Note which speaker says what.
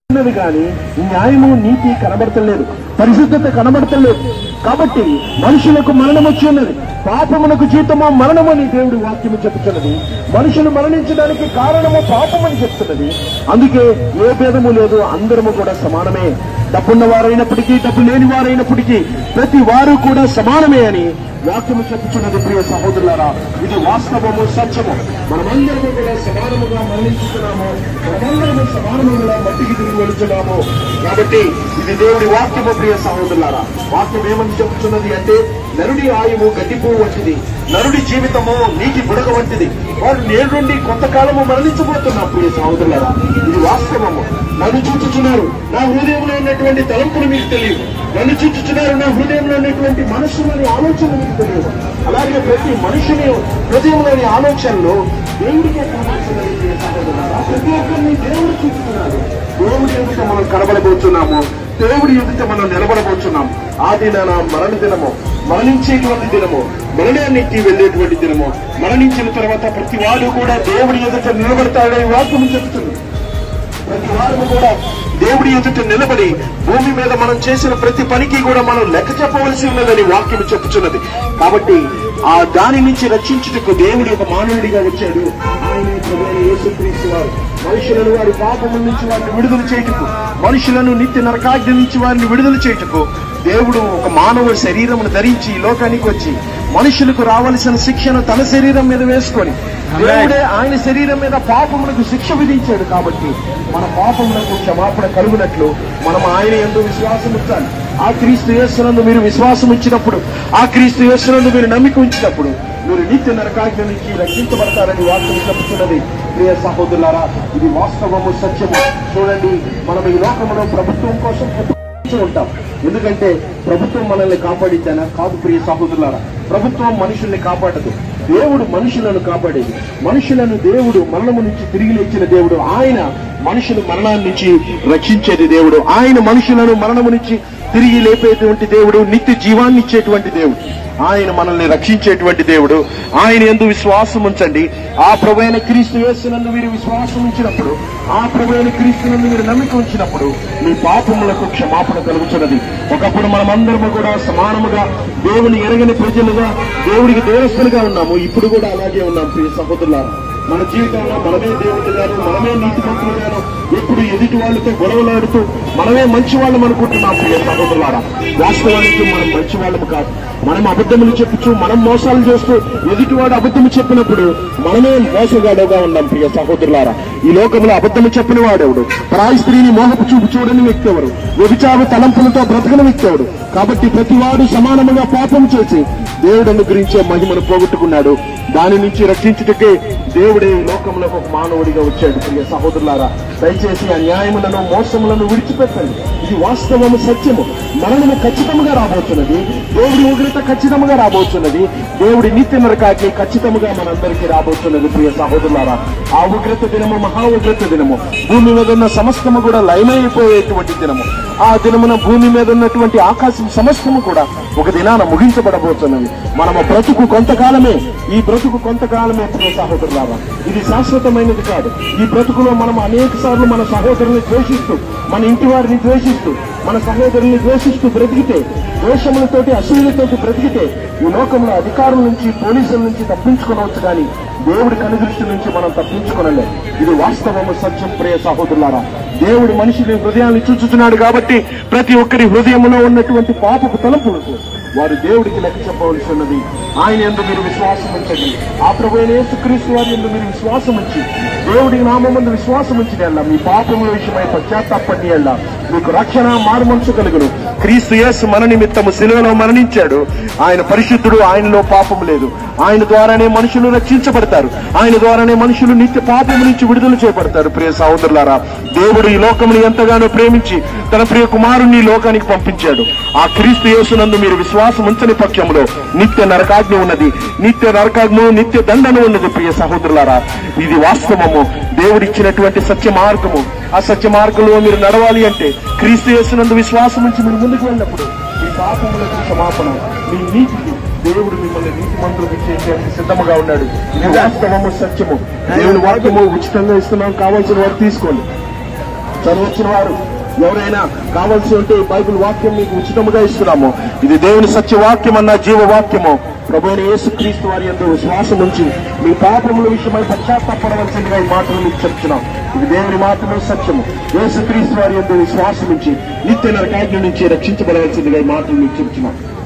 Speaker 1: ఉన్నది కానీ న్యాయము నీతి కనబడతలేదు పరిశుద్ధత కనబడతలేదు కాబట్టి మనుషులకు మరణం వచ్చి ఉన్నది పాపమునకు జీతము మరణము అని దేవుడి వాక్యము చెప్తున్నది మనుషులు మరణించడానికి కారణము పాపమని చెప్తున్నది అందుకే ఏ భేదము లేదు అందరము కూడా సమానమే డబ్బున్న వారైనప్పటికీ డబ్బు లేని వారైనప్పటికీ ప్రతి వారు కూడా సమానమే అని వాక్యము చెప్పుచున్నది ప్రియ సహోదరులారా ఇది వాస్తవము సత్యము మనమందరము కూడా సమానముగా మరణించుతున్నాము మనమందరము సమానముగా మట్టికి తిరిగి వెళుతున్నాము కాబట్టి ఇది దేవుడి వాక్యము ప్రియ సహోదరులారా వాక్యం ఏమని చెప్తున్నది అంటే నరుడి ఆయువు గడ్డిపువ్వు వంటిది నరుడి జీవితము నీటి బుడగ వంటిది వారు నేడు నుండి కొంతకాలము మరణించబోతున్నాం ప్రియ సహోదరులారా ఇది వాస్తవము నన్ను చూచుచున్నారు నా హృదయంలో ఉన్నటువంటి తలంపులు మీకు తెలియదు నన్ను చూచుచున్నారు నా హృదయంలో ఉన్నటువంటి మనస్సులోని ఆలోచనలు మీకు తెలియదు అలాగే ప్రతి మనుషుని హృదయంలోని ఆలోచనలు దేవుడికే కావాల్సినవి ప్రియ సహోదరులారా. ప్రతి ఒక్కరిని దేవుడు చూస్తున్నారు దేవుడి ఎదుట మనం కనబడబోతున్నాము దేవుడి ఎదుట మనం నిలబడబోతున్నాం ఆ దినాన మరణ దినము మరణించేటువంటి దినము మరణానికి వెళ్ళేటువంటి దినము మరణించిన తర్వాత ప్రతి వాడు కూడా దేవుడి ఎదుట నిలబడతాడని వాక్యం చెప్తుంది ప్రతి వారు కూడా దేవుడి ఎదుట నిలబడి భూమి మీద మనం చేసిన ప్రతి పనికి కూడా మనం లెక్క చెప్పవలసి ఉన్నదని వాక్యం చెప్పుచున్నది కాబట్టి ఆ దాని నుంచి రక్షించుటకు దేవుడి ఒక మానవుడిగా వచ్చాడు ఆయనే ప్రభువైన యేసుక్రీస్తు వారు మనుషులను వారి పాపముల నుంచి వారిని విడుదల చేయుటకు మనుషులను నిత్య నరకాగ్ని నుంచి వారిని విడుదల చేయుటకు దేవుడు ఒక మానవ శరీరమును ధరించి ఈ లోకానికి వచ్చి మనుషులకు రావలసిన శిక్షను తన శరీరం మీద వేసుకొని దేవుడే ఆయన శరీరం మీద పాపములకు శిక్ష విధించాడు కాబట్టి మన పాపములకు క్షమాపణ కలుగునట్లు మనం ఆయన ఎందు విశ్వాసం ఉంచాలి ఆ క్రీస్తు యేసునందు మీరు విశ్వాసం ఇచ్చినప్పుడు ఆ క్రీస్తు యేసునందు మీరు నమ్మిక ఉంచినప్పుడు మీరు నిత్య నరకాగ్ని నుంచి రక్షించబడతారని వాక్యం చెప్తున్నది ప్రియ సహోదరులారా ఇది వాస్తవము సత్యము చూడండి మనం ఈ లోకంలో ప్రభుత్వం కోసం ప్రయత్నిస్తూ ఉంటాం ఎందుకంటే ప్రభుత్వం మనల్ని కాపాడిద్దానా కాదు ప్రియ సహోదరులారా ప్రభుత్వం మనుషుల్ని కాపాడదు దేవుడు మనుషులను కాపాడేది మనుషులను దేవుడు మరణము నుంచి తిరిగి లేచిన దేవుడు ఆయన మనుషులు మరణాన్ని నుంచి రక్షించేది దేవుడు ఆయన మనుషులను మరణము నుంచి తిరిగి లేపేటువంటి దేవుడు నిత్య జీవాన్ని ఇచ్చేటువంటి దేవుడు ఆయన మనల్ని రక్షించేటువంటి దేవుడు ఆయన ఎందు విశ్వాసం ఉంచండి ఆ ప్రభువైన క్రీస్తు యేసునందు మీరు విశ్వాసం ఉంచినప్పుడు ఆ ప్రభువైన క్రీస్తునందు మీరు నమ్మిక ఉంచినప్పుడు మీ పాపములకు క్షమాపణ కలుగుతున్నది ఒకప్పుడు మనమందరము కూడా సమానముగా దేవుని ఎరగని ప్రజలుగా దేవుడికి దేవస్థలుగా ఉన్నాము ఇప్పుడు కూడా అలాగే ఉన్నాం ప్రియ సహోదరులారా మన జీవితంలో మనమే దేవుడిగాను మనమే నీతిమంతులుగాను ఎప్పుడు ఎదుటి వాళ్ళతో గొడవలాడుతూ మనమే మంచి వాళ్ళం అనుకుంటున్నాం ప్రియ సహోదరులారా వాస్తవానికి మనం మంచి వాళ్ళము కాదు మనం అబద్ధములు చెప్పుచు మనం మోసాలు చేస్తూ ఎదుటివాడు అబద్ధము చెప్పినప్పుడు మనమే మోసగాడుగా ఉన్నాం ప్రియ సహోదరులారా ఈ లోకంలో అబద్ధము చెప్పిన వాడెవడు పరాయి స్త్రీని మోహపు చూపు చూడని వ్యక్తి ఎవరు వ్యభిచారు తలంపులతో బ్రతకని వ్యక్తి ఎవడు కాబట్టి ప్రతివాడు సమానముగా పాపం చేసి దేవుడు అనుగ్రహించే మహిమను పోగొట్టుకున్నాడు దాని నుంచి రక్షించుటకే దేవుడే ఈ లోకంలో ఒక మానవుడిగా వచ్చాడు ప్రియ సహోదరులారా దయచేసి ఆ న్యాయములను మోసములను విడిచిపెట్టండి ఇది వాస్తవము సత్యము మరణము ఖచ్చితంగా రాబోతున్నది దేవుడి ఉగ్రత ఖచ్చితంగా రాబోతున్నది దేవుడి నిత్య నరకాకి ఖచ్చితంగా మనందరికీ రాబోతున్నది ప్రియ సహోదరులారా ఆ ఉగ్రత దినము మహా ఉగ్రత దినము భూమి మీద ఉన్న సమస్తము కూడా లయమైపోయేటువంటి దినము ఆ దినమున భూమి మీద ఉన్నటువంటి ఆకాశం సమస్తము కూడా ఒక దినాన ముగించబడబోతున్నది మనము బ్రతుకు కొంతకాలమే ఈ బ్రతుకు కొంతకాలమే ప్రియ సహోదరులారా ఇది శాశ్వతమైనది కాదు ఈ బ్రతుకులో మనం అనేక సార్లు మన సహోదరుని ద్వేషిస్తూ మన ఇంటి వారిని ద్వేషిస్తూ మన సహోదరుని ద్వేషిస్తూ బ్రతికితే ద్వేషములతోటి అసూయలతోటి బ్రతికితే ఈ లోకంలో అధికారుల నుంచి పోలీసుల నుంచి తప్పించుకోవచ్చు కానీ దేవుడి కనుదృష్టి నుంచి మనం తప్పించుకోనలేం ఇది వాస్తవము సత్యం ప్రియ సహోదరులారా దేవుడు మనిషిని హృదయాన్ని చూచుతున్నాడు కాబట్టి ప్రతి ఒక్కరి హృదయంలో ఉన్నటువంటి పాపపు తలంపులకు వారు దేవుడికి లెక్క చెప్పవలసి ఉన్నది ఆయన ఎందు మీరు విశ్వాసం ఉంచండి ఆ ప్రభు అయిన యేసుక్రీస్తు వారి ఎందు మీరు విశ్వాసం ఉంచి దేవుడి నామందు విశ్వాసం ఉంచిన ఎల్లా మీ పాపముల విషయమై పశ్చాత్తాపడి ఎల్లా మీకు రక్షణ మారుమనసు కలుగును క్రీస్తు యేసు మన నిమిత్తము శిలువలో మరణించాడు ఆయన పరిశుద్ధుడు ఆయనలో పాపం లేదు ఆయన ద్వారానే మనుషులు రక్షించబడతారు ఆయన ద్వారానే మనుషులు నిత్య పాపము నుంచి విడుదల చేయబడతారు ప్రియ సహోదరులారా దేవుడు ఈ లోకమును ఎంతగానో ప్రేమించి తన ప్రియ కుమారుణ్ణి ఈ లోకానికి పంపించాడు ఆ క్రీస్తు యేసునందు మీరు విశ్వాసం ఉంచని పక్షంలో నిత్య నరకాగ్ని ఉన్నది నిత్య నరకాగ్ను నిత్య దండన ఉన్నది ప్రియ సహోదరులారా ఇది వాస్తవము దేవుడిచ్చినటువంటి సత్య మార్గము ఆ సత్య మార్గంలో మీరు నడవాలి అంటే క్రీస్తు యేసునందు విశ్వాసం ఉంచి మీరు ముందుకు వెళ్ళినప్పుడు మీ పాపములకు క్షమాపణ మీ నీతికి దేవుడు మిమ్మల్ని నీతి మంత్రులకు ఇచ్చేయడానికి సిద్ధముగా ఉన్నాడు ఇది వాస్తవము సత్యము దేవుని వాక్యము ఉచితంగా ఇస్తున్నాం కావాల్సిన వారు తీసుకోండి చదవచ్చిన వారు ఎవరైనా కావాల్సి ఉంటే ఈ బైబిల్ వాక్యం మీకు ఉచితముగా ఇస్తున్నాము ఇది దేవుని సత్యవాక్యం అన్న జీవవాక్యము ప్రభు అయిన యేసుక్రీస్తు వారి యందు విశ్వాసం ఉంచి మీ పాపముల విషయమై పశ్చాత్తాపడవలసిందిగా ఈ మాటలు మీకు చెప్తున్నాం ఇది దేవుని మాటలు సత్యము యేసుక్రీస్తు వారి యందు విశ్వాసం ఉంచి నిత్య నరకాగ్ని నుంచి రక్షించబడవలసిందిగా ఈ మాటలు మీకు చెప్తున్నాం